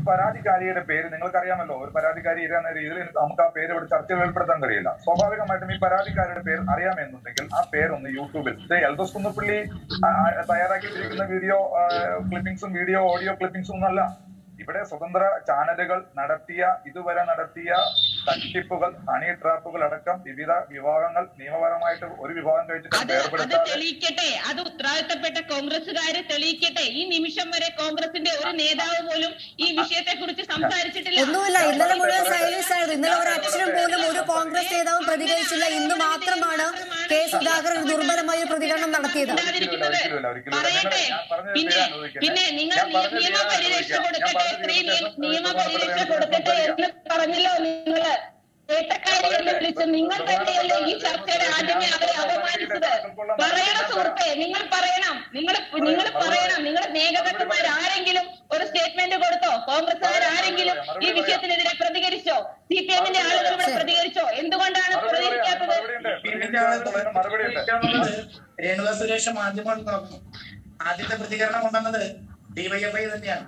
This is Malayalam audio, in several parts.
പരാതിക്കാരിയുടെ പേര് നിങ്ങൾക്കറിയാമല്ലോ ഒരു പരാതിക്കാരി എന്ന രീതിയിൽ നമുക്ക് ആ പേര് ഇവിടെ ചർച്ചയിൽ ഉൾപ്പെടുത്താൻ കഴിയില്ല സ്വാഭാവികമായിട്ടും ഈ പരാതിക്കാരിയുടെ പേര് അറിയാമെന്നുണ്ടെങ്കിൽ ആ പേരൊന്ന് യൂട്യൂബിൽ ഇത് എൽദോസ് കുന്നപ്പള്ളി ആ, ആ, തയ്യാറാക്കിയിട്ടിരിക്കുന്ന വീഡിയോ ക്ലിപ്പിംഗ്സും വീഡിയോ ഓഡിയോ ക്ലിപ്പിംഗ്സും ഒന്നല്ല ഇവിടെ സ്വതന്ത്ര ചാനലുകൾ നടത്തിയ ഇതുവരെ നടത്തിയ തട്ടിപ്പുകൾ ഹണി ട്രാപ്പുകൾ അടക്കം വിവിധ വിഭാഗങ്ങൾ നിയമപരമായിട്ട് ഒരു വിഭാഗം കഴിച്ചിട്ട് അത് അത് വേർപെടുത്താതെ തെളിയിക്കട്ടെ അത് ഉത്തരവാദിത്തപ്പെട്ട കോൺഗ്രസ്സുകാര് തെളിയിക്കട്ടെ ഈ നിമിഷം വരെ കോൺഗ്രസിന്റെ ഒരു നേതാവ് പോലും ഈ വിഷയത്തെ കുറിച്ച് സംസാരിച്ചിട്ടില്ല ഒന്നുമില്ല ഇന്നലെ മുഴുവൻ സൈലൻസ് ആയിരുന്നു ഇന്നലെ ഒരു അക്ഷരം പോലും ഒരു കോൺഗ്രസ് നേതാവും പ്രതികരിച്ചില്ല ഇന്ന് മാത്രമാണ് കെ സുധാകരൻ ദുർബലമായ ഒരു പ്രതികരണം നടത്തിയത് ഉണ്ടാതിരിക്കുന്നത്. ഒരിക്കലുമില്ല, ഒരിക്കലുമില്ല. പറയട്ടെ ഞാൻ പറഞ്ഞത് പിന്നെ തീരാൻ അനുവദിക്കണേ. പിന്നെ നിങ്ങൾ ഞാൻ പറഞ്ഞത് തീരാൻ നിയമപരിരക്ഷ അനുവദിക്കാം. ഞാൻ കൊടുക്കട്ടെ പറഞ്ഞത് സ്ത്രീ തീരാൻ നിയ- നിയമപരിരക്ഷ അനുവദിക്കാം. കൊടുക്കട്ടെ എന്ന് പറഞ്ഞല്ലോ നിങ്ങള് വേട്ടക്കാരി എന്ന് വിളിച്ച് നിങ്ങൾ തന്നെയല്ലേ ഈ ചർച്ചയുടെ ആദ്യമേ അവരെ അപമാനിച്ചത് പറയണം സുഹൃത്തെ നിങ്ങൾ പറയണം നിങ്ങൾ നിങ്ങൾ പറയണം നിങ്ങൾ നേതാക്കന്മാർ ആരെങ്കിലും ഒരു സ്റ്റേറ്റ്മെന്റ് കൊടുത്തോ കോൺഗ്രസ്സുകാർ ആരെങ്കിലും ഈ വിഷയത്തിനെതിരെ പ്രതികരിച്ചോ സി പി എമ്മിന്റെ ആളുകൾ ഇവിടെ പ്രതികരിച്ചോ എന്തുകൊണ്ടാണ് മറുപടി പറയാം. പ്രതികരിക്കാത്തത് മറുപടിയുണ്ട്. പ്രതികരിക്കാനുള്ളതിന് മറുപടിയുണ്ട് രേണുക സുരേഷ് മാധ്യമങ്ങൾ തുറന്നു ആദ്യത്തെ പ്രതികരണം കൊണ്ടുവന്നത് ഡിവൈഎഫ്ഐ തന്നെയാണ്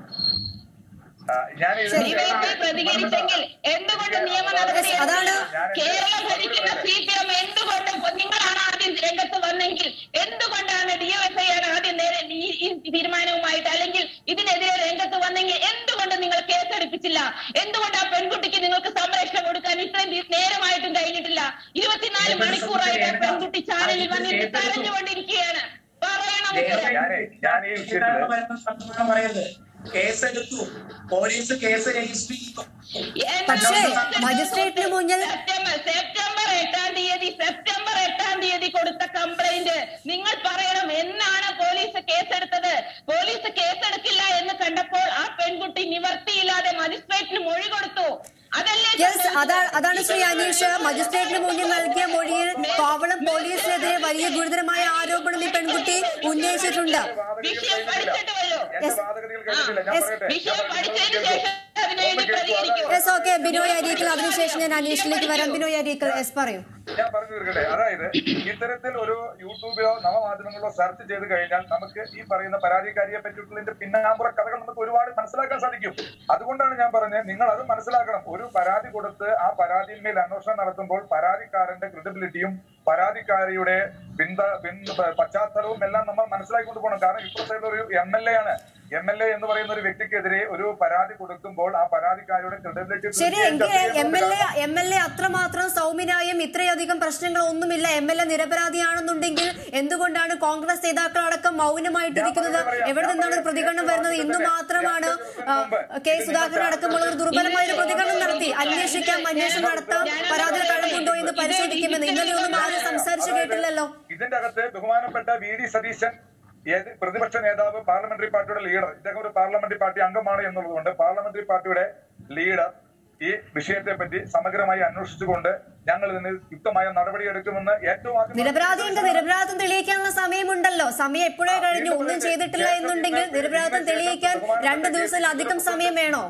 ആ, ഞാൻ ഇതിന് ഡിവൈഎഫ്ഐ പ്രതികരിച്ചെങ്കിൽ എന്തുകൊണ്ട് നിയമ നടപടി Yes, അതാണ് കേരളം ഭരിക്കുന്ന സി പി എം എന്തുകൊണ്ട് നിങ്ങളാണ് ആദ്യം രംഗത്ത് വന്നെങ്കിൽ എന്തുകൊണ്ടാണ് ഡിവൈഎഫ്ഐ ആണ് ആദ്യം നേരെ ഈ ഈ തീരുമാനവുമായിട്ട് അല്ലെങ്കിൽ ഇതിനെതിരെ രംഗത്ത് വന്നെങ്കിൽ എന്തുകൊണ്ട് നിങ്ങൾ കേസെടുപ്പിച്ചില്ല എന്തുകൊണ്ട് ആ പെൺകുട്ടിക്ക് നിങ്ങൾക്ക് സംരക്ഷണം കൊടുക്കാൻ ഇത്രയും ദി- നേരമായിട്ടും കഴിഞ്ഞിട്ടില്ല ഇരുപത്തിനാല് മണിക്കൂറായിട്ട് ആ പെൺകുട്ടി ചാനലിൽ വന്നിട്ട് കരഞ്ഞുകൊണ്ടിരിക്കുകയാണ് പറയണം ഉത്തരം. ഞാനേ ഞാൻ ഈ വിഷയത്തില് പറയുന്നത് കേസെടുത്തു പോലീസ് കേസ് രജിസ്റ്റർ ചെയ്തു പക്ഷേ മജിസ്ട്രേറ്റിന് മുന്നിൽ സെപ്റ്റംബർ സെപ്റ്റംബർ എട്ടാം തീയതി സെപ്റ്റംബർ എട്ടാം തീയതി കൊടുത്ത കംപ്ലൈന്റ് നിങ്ങൾ പറയണം എന്നാണ് പോലീസ് കേസെടുത്തത് പോലീസ് കേസെടുക്കില്ല എന്ന് കണ്ടപ്പോൾ ആ പെൺകുട്ടി നിവർത്തിയില്ലാതെ മജിസ്ട്രേറ്റിന് മൊഴി കൊടുത്തു അതല്ലേ യെസ് അതാണ് അതാണ് ശ്രീ അനീഷ് മജിസ്ട്രേറ്റിന് മുന്നിൽ നൽകിയ മൊഴിയിൽ കോവളം പോലീസിനെതിരെ വലിയ ഗുരുതരമായ ആരോപണം ഈ പെൺകുട്ടി ഉന്നയിച്ചിട്ടുണ്ട് വിഷയം പഠിച്ചിട്ട് വരൂ എന്റെ വാദഗതികൾ കേട്ടിട്ടില്ല ഞാൻ Yes. പറയട്ടെ ഞാൻ വിഷയം പറയുന്നത് പഠിച്ചതിന് കേൾക്കൂ. ശേഷം അതിനുവേണ്ടി ഒന്ന് കേൾക്കൂ. പ്രതികരിക്കൂ അതായത് യെസ് ഓക്കെ ബിനോയ് അരീക്കൽ അതിനുശേഷം ഞാൻ അനീഷിലേക്ക് വരാം ബിനോയ് അരീക്കൽ യെസ് പറയൂ ഞാൻ പറഞ്ഞു തീർക്കട്ടെ അതായത് ഇത്തരത്തിൽ ഒരു യൂട്യൂബിലോ നവമാധ്യമങ്ങളിലോ സെർച്ച് ചെയ്ത് കഴിഞ്ഞാൽ നമുക്ക് ഈ പറയുന്ന പരാതിക്കാരിയെ പറ്റിയിട്ടുള്ളതിന്റെ പിന്നാമ്പുറ കഥകൾ നമുക്ക് ഒരുപാട് മനസ്സിലാക്കാൻ സാധിക്കും അതുകൊണ്ടാണ് ഞാൻ പറഞ്ഞത് നിങ്ങൾ അത് മനസ്സിലാക്കണം ഒരു പരാതി കൊടുത്ത് ആ പരാതിന്മേൽ അന്വേഷണം നടത്തുമ്പോൾ പരാതിക്കാരന്റെ ക്രെഡിബിലിറ്റിയും പരാതിക്കാരിയുടെ പിന്ത പിൻ പശ്ചാത്തലവും എല്ലാം നമ്മൾ മനസ്സിലാക്കിക്കൊണ്ട് പോകണം കാരണം ഇപ്പോഴത്തെ ഒരു എം എൽ എ ആണ് എം എൽ എ എന്ന് പറയുന്ന ഒരു വ്യക്തിക്കെതിരെ ഒരു പരാതി കൊടുക്കുമ്പോൾ ആ പരാതിക്കാരിയുടെ ക്രെഡിബിലിറ്റി ശരി എങ്കിൽ M L A M L A അത്രമാത്രം സൗമ്യനായും ഇത്രയധികം പ്രശ്നങ്ങൾ ഒന്നുമില്ല എം എൽ എ നിരപരാധിയാണെന്നുണ്ടെങ്കിൽ എന്തുകൊണ്ടാണ് കോൺഗ്രസ് നേതാക്കൾ അടക്കം മൗനമായിട്ടിരിക്കുന്നത് എവിടെ നിന്നാണ് ഒരു പ്രതികരണം വരുന്നത് ഇന്ന് മാത്രമാണ് ആ, കെ സുധാകരൻ അടക്കമുള്ള ഒരു ദുർബലമായ ഒരു പ്രതികരണം നടത്തി അന്വേഷിക്കാം അന്വേഷണം നടത്താം പരാതിയിൽ കഴമ്പുണ്ടോ എന്ന് പരിശോധിക്കുമെന്ന് ഇന്നലെ ഒന്നും ആരും സംസാരിച്ചു കേട്ടില്ലല്ലോ ഇതിന്റെ അകത്ത് ബഹുമാനപ്പെട്ട വി ഡി സതീശൻ ഏത് പ്രതിപക്ഷ നേതാവ് പാർലമെന്ററി പാർട്ടിയുടെ ലീഡർ ഇദ്ദേഹം ഒരു പാർലമെന്ററി പാർട്ടി അംഗമാണ് എന്നുള്ളതുകൊണ്ട് പാർലമെന്ററി പാർട്ടിയുടെ ലീഡർ ഈ വിഷയത്തെ പറ്റി സമഗ്രമായി അന്വേഷിച്ചുകൊണ്ട് ഞങ്ങൾ ഇതിന് യുക്തമായ നടപടിയെടുക്കുമെന്ന് ഏറ്റവും ആദ്യം നിരപരാധിയുണ്ട് നിരപരാധിത്വം തെളിയിക്കാനുള്ള സമയമുണ്ടല്ലോ സമയം എപ്പോഴേ കഴിഞ്ഞു ഒന്നും ചെയ്തിട്ടില്ല എന്നുണ്ടെങ്കിൽ നിരപരാധിത്വം തെളിയിക്കാൻ രണ്ട് ദിവസത്തിലധികം സമയം വേണോ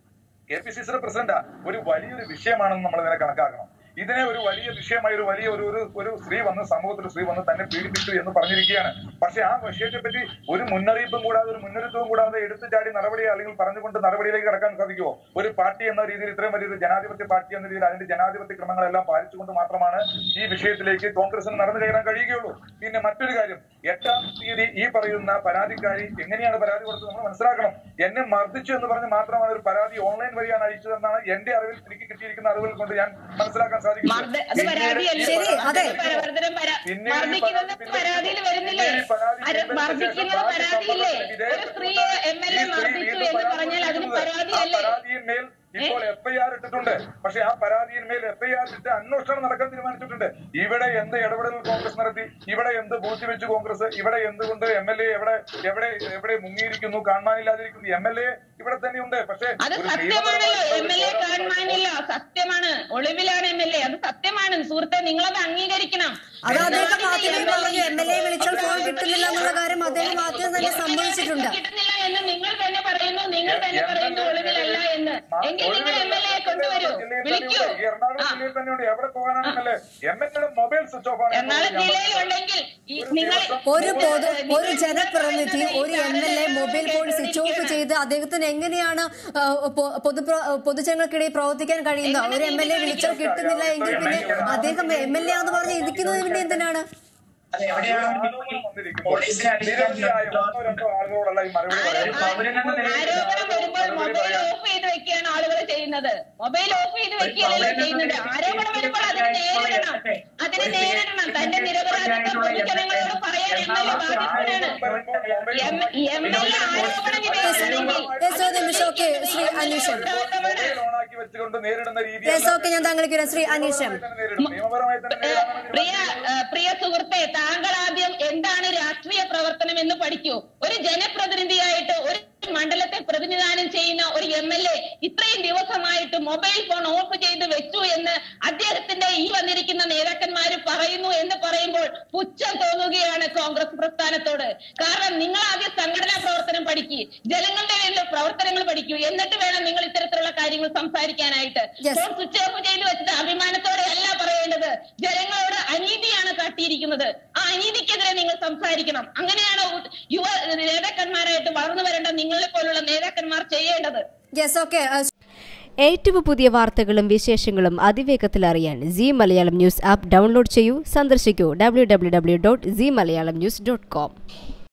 കെ പി സി സിയുടെ പ്രസിഡന്റ് ഒരു വലിയൊരു വിഷയമാണെന്ന് നമ്മൾ ഇതിനെ കണക്കാക്കണം ഇതിനെ ഒരു വലിയ വിഷയമായി ഒരു വലിയ ഒരു ഒരു ഒരു സ്ത്രീ വന്ന് സമൂഹത്തിൽ സ്ത്രീ വന്ന് തന്നെ പീഡിപ്പിച്ചു എന്ന് പറഞ്ഞിരിക്കുകയാണ് പക്ഷെ ആ വിഷയത്തെ പറ്റി ഒരു മുന്നറിയിപ്പും കൂടാതെ ഒരു മുന്നറിയിപ്പും കൂടാതെ എടുത്തു ചാടി നടപടി അല്ലെങ്കിൽ പറഞ്ഞുകൊണ്ട് നടപടിയിലേക്ക് കടക്കാൻ സാധിക്കുമോ ഒരു പാർട്ടി എന്ന രീതിയിൽ ഇത്രയും വലിയൊരു ജനാധിപത്യ പാർട്ടി എന്ന രീതിയിൽ അതിന്റെ ജനാധിപത്യ ക്രമങ്ങളെല്ലാം പാലിച്ചുകൊണ്ട് മാത്രമാണ് ഈ വിഷയത്തിലേക്ക് കോൺഗ്രസിന് നടന്നു കയറാൻ കഴിയുകയുള്ളൂ പിന്നെ മറ്റൊരു കാര്യം എട്ടാം തീയതി ഈ പറയുന്ന പരാതിക്കാരി എങ്ങനെയാണ് പരാതി കൊടുത്തത് നമ്മൾ മനസ്സിലാക്കണം എന്നെ മർദ്ദിച്ചു എന്ന് പറഞ്ഞ് മാത്രമാണ് ഒരു പരാതി ഓൺലൈൻ വഴിയാണ് അയച്ചതെന്നാണ് എന്റെ അറിവിൽ എനിക്ക് കിട്ടിയിരിക്കുന്ന അറിവുകൾ കൊണ്ട് ഞാൻ മനസ്സിലാക്കാൻ മർദ്ദ- അത് പരാതിയല്ലേ? ശരി, അതെ. പരാവർത്തനം പരാ- പിന്നെ ഈ മർദ്ദിക്കുന്നത് പരാതി- പരാതിയിൽ വരുന്നില്ലേ പിന്നെ ഈ പരാതി അത് വരുന്നതിന് മർദ്ദിക്കുന്നത് ശേഷം പരാതിയില്ലേ ഇതേ ഒരു സ്ത്രീ എം എൽ ഈ എ സ്ത്രീ മർദ്ദിച്ചു വീണ്ടും എന്ന് പറഞ്ഞാൽ അതിന് പരാതി കൊടുക്കുന്നത്. ആ പരാതിയല്ലേ പരാതിയിന്മേൽ ഇപ്പോൾ എഫ്ഐആർ ഇട്ടിട്ടുണ്ട് പക്ഷെ ആ പരാതിയിന്മേൽ എഫ്ഐആർ ഇട്ട് അന്വേഷണം നടക്കാൻ തീരുമാനിച്ചിട്ടുണ്ട് ഇവിടെ എന്ത് ഇടപെടൽ കോൺഗ്രസ് നടത്തി ഇവിടെ എന്ത് പൂഴ്ത്തിവെച്ചു കോൺഗ്രസ് ഇവിടെ എന്തുകൊണ്ട് എം എൽ എ എവിടെ എവിടെ എവിടെ മുങ്ങിയിരിക്കുന്നു കാണാനില്ലാതിരിക്കുന്നു എം എൽ എ ഇവിടെ തന്നെയുണ്ട് പക്ഷേ അത് ഒരു സത്യമാണല്ലോ എം എൽ എ നിയമപരമായിട്ടുള്ള ഒരു കാണുവാനില്ല സത്യമാണ് ഒളിവിലാണ് എം എൽ എ അത് സത്യമാണ് സുഹൃത്തെ നിങ്ങളത് അംഗീകരിക്കണം അത് അദ്ദേഹം മാധ്യമത്തിൽ പറഞ്ഞു എം എൽ എ വിളിച്ചാൽ ഫോൺ കിട്ടുന്നില്ല എന്നുള്ള കാര്യം അദ്ദേഹം ആദ്യം തന്നെ സമ്മതിച്ചിട്ടുണ്ട് കിട്ടുന്നില്ല എന്ന് നിങ്ങൾ തന്നെ പറയുന്നു നിങ്ങൾ തന്നെ പറയുന്നു ഒളിവിലല്ല എന്ന് എന്ന് മാ- എങ്കിൽ ഒരു നിങ്ങൾ എം എൽ എ ജില്ലയിൽ കൊണ്ടുവരൂ ജില്ലയിൽ വിളിക്കൂ തന്നെയുണ്ട്. ഈ എറണാകുളം ആ. ജില്ലയിൽ തന്നെയുണ്ട് എവിടെ പോകാനാണ് M L A M L എയുടെ മൊബൈൽ സ്വിച്ച് ഓഫ് ആണ് എറണാകുളം ജില്ലയിലുണ്ടെങ്കിൽ ഈ നിങ്ങൾ ഒരു പൊതു ഒരു ജനപ്രതിനിധി ഒരു M L A mobile phone switch off ചെയ്ത് അദ്ദേഹത്തിന് എങ്ങനെയാണ് ആ, പൊ- പൊതു പൊതുജനങ്ങൾക്കിടയിൽ പ്രവർത്തിക്കാൻ കഴിയുന്നത് ഒരു എം എൽ എ വിളിച്ചാൽ കിട്ടുന്നില്ല എങ്കിൽ പിന്നെ അദ്ദേഹം എം എൽ എ ആണെന്ന് പറഞ്ഞ് ഇരിക്കുന്നത് പിന്നെ എന്തിനാണ് അത് എവിടെയാണ് പോലീസിനെ അടിക്കാൻ നിരവധിയായ ഒന്നോ രണ്ടോ ആളുകളോടുള്ള ഈ മറുപടി ആരോ- പറയാം. ഒരു പൗരനെന്ന നിലയിൽ ആരോപണം വരുമ്പോൾ മൊബൈൽ ഓഫ് ചെയ്ത് വെക്കുകയാണ് ആളുകൾ ചെയ്യുന്നത് മൊബൈൽ ഓഫ് ചെയ്ത് വെക്കുകയല്ല ചെയ്യുന്നത് ആരോപണം വരുമ്പോൾ അതിനെ നേരിടണം അതിനെ നേരിടണം തന്റെ നിരപരാധിത്വം പൊതുജനങ്ങളോട് പറയാൻ എം എൽ എ ബാധ്യസ്ഥനാണ് എം എൽ എ ആരോപണം Yes, ഒരു നിമിഷം. Okay, ശ്രീ അനീഷൻ. മൊബൈൽ ഓണാക്കി വെച്ചുകൊണ്ട് നേരിടുന്ന രീതി യെസ് ഓക്കെ ഞാൻ താങ്കൾക്ക് വരാം. ശ്രീ അനീഷം നിയമപരമായി തന്നെ നേരിടാമെന്ന് പ്രിയ ഏഹ് പ്രിയ സുഹൃത്തെ താങ്കൾ ആദ്യം എന്താണ് രാഷ്ട്രീയ പ്രവർത്തനം എന്ന് പഠിക്കൂ ഒരു ജനപ്രതിനിധിയായിട്ട് ഒരു മണ്ഡലത്തെ പ്രതിനിധാനം ചെയ്യുന്ന ഒരു എം എൽ എ ഇത്രയും ദിവസമായിട്ട് മൊബൈൽ ഫോൺ ഓഫ് ചെയ്ത് വെച്ചു എന്ന് അദ്ദേഹത്തിന്റെ ഈ വന്നിരിക്കുന്ന നേതാക്കന്മാര് പറയുന്നു എന്ന് പറയുമ്പോൾ പുച്ഛം തോന്നുകയാണ് കോൺഗ്രസ് പ്രസ്ഥാനത്തോട് കാരണം നിങ്ങൾ ആദ്യം സംഘടനാ പ്രവർത്തനം പഠിക്കൂ ജനങ്ങളുടെ ഇടയിലുള്ള പ്രവർത്തനങ്ങൾ പഠിക്കൂ എന്നിട്ട് വേണം നിങ്ങൾ ഇത്തരത്തിലുള്ള കാര്യങ്ങൾ സംസാരിക്കാനായിട്ട് Yes. ഫോൺ സ്വിച്ച് ഓഫ് ചെയ്ത് വെച്ചത് അഭിമാനത്തോടെ അല്ല പറയേണ്ടത് ജനങ്ങളോട് അനീതിയാണ് കാട്ടിയിരിക്കുന്നത് ആ അനീതിക്കെതിരെ നിങ്ങൾ സംസാരിക്കണം അങ്ങനെയാണ് ഉ- യുവ നേതാക്കന്മാരായിട്ട് വളർന്നു വരേണ്ട നിങ്ങളെ പോലുള്ള നേതാക്കന്മാർ ചെയ്യേണ്ടത് യെസ് ഓക്കെ ഏറ്റവും പുതിയ വാർത്തകളും വിശേഷങ്ങളും അതിവേഗത്തിൽ അറിയാൻ Zee Malayalam news app download ചെയ്യൂ സന്ദർശിക്കൂ W W W dot Zee Malayalam news dot com